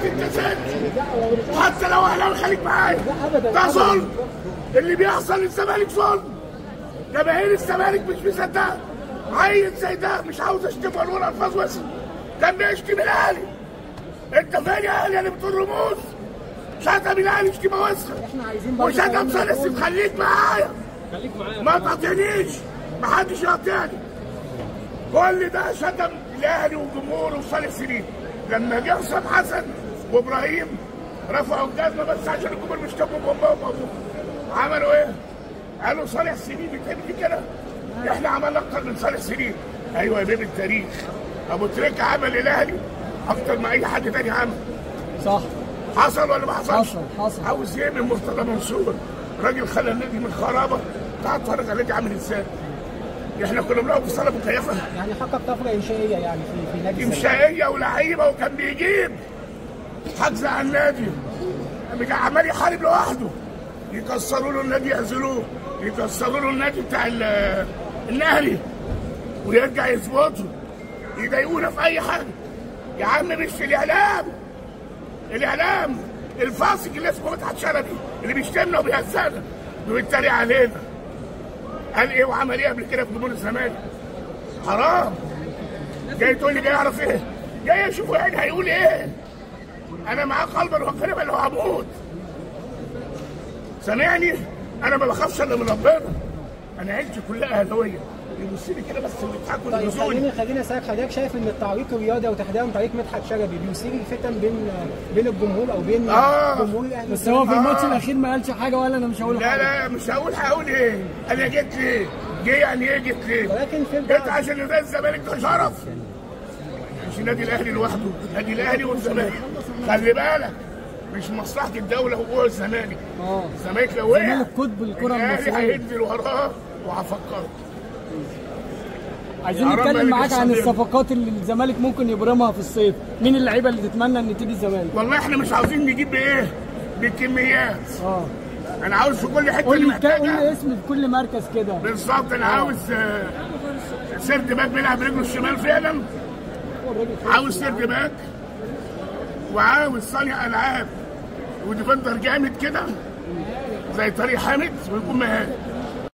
تتكسرش حتى لو اهلاوي خليك معايا ده ظلم اللي بيحصل للزمالك ظلم جماهير الزمالك مش مصدقه عيل زي ده مش عاوز اشتم ولا اقول الفاظ وسط كان بيشتم الاهلي انت فين يا اهلي اللي بتقول رموز شتم الاهلي شتيمه وسخه احنا عايزين برضه وشتم كلام ثالث يكون- خليك معايا خليك معايا ما تقاطعنيش محدش يقاطعني كل ده شتم الاهلي وجمهوره وصالح سليم لما جه حسام حسن وابراهيم رفعوا الجزمه بس عشان الجمهور مش تبوا بابا وابوه عملوا ايه؟ قالوا صالح سليم بيتعمل فيه كده احنا عملنا اكتر من صالح سليم ايوه يا بيبي التاريخ ابو تريكه عمل الاهلي اكتر ما اي حد تاني عمل صح حصل ولا ما حصلش؟ حصل، حصل. عاوز ايه من مرتضى منصور؟ راجل خلى النادي من خرابه تعال اتفرج على النادي عامل ازاي؟ احنا كنا بنقف في صاله مكيفه يعني حقق طفره انشائيه يعني في في نادي الزمالك انشائيه ولاعيبه وكان بيجيب حجز على النادي قام عمال يحارب لوحده يكسروا له النادي يعزلوه يكسروا له النادي بتاع ال- الاهلي ويرجع يظبطه يضايقونا في اي حاجه يا عم مش في الاعلام الاعلام الفاسق اللي اسمه مدحت شلبي اللي بيشتمنا وبيهزقنا وبيتريق علينا قال ايه وعمل ايه قبل كده في جمهور الزمالك حرام جاي تقول لي جاي اعرف ايه جاي اشوف واحد هيقول ايه انا معاه قلبا وقالبا لو هموت سامعني انا ما بخافش الا من ربنا انا عيلتي كلها اهلاويه يبص لي كده بس بيضحكوا طيب ويبصوا خليني خليني اسالك حضرتك شايف ان التعليق الرياضي وتحديدا تعليق مدحت شلبي بيثير الفتن بين بين الجمهور او بين آه. جمهور الاهلي بس هو في الماتش آه. الاخير ما قالش حاجه ولا انا مش هقول لا حاجه لا مش هقول هقول ايه انا جيت ليه جه يعني ايه جيت ليه ولكن في جيت البعض عشان يبقى الزمالك ده شرف مش النادي الاهلي لوحده النادي الاهلي والزمالك خلي بالك مش مصلحه الدوله هو الزمالك اه الزمالك لو وقع الزمالك قطب الكرة الاهلي المصرية. هينزل وراه وهفكره عايزين يا رب نتكلم اللي معاك عن بيحصل الصفقات اللي الزمالك ممكن يبرمها في الصيف مين اللعيبه اللي تتمنى ان تيجي الزمالك والله احنا مش عاوزين نجيب بايه بالكميات اه انا عاوز في كل حته قول اللي لي قول لي محتاجها اسم في كل مركز كده بالظبط انا عاوز آه، سيرد باك بيلعب برجله الشمال فعلا عاوز سيرد باك وعاوز صانع العاب وديفندر جامد كده زي طارق حامد ويكون مهاري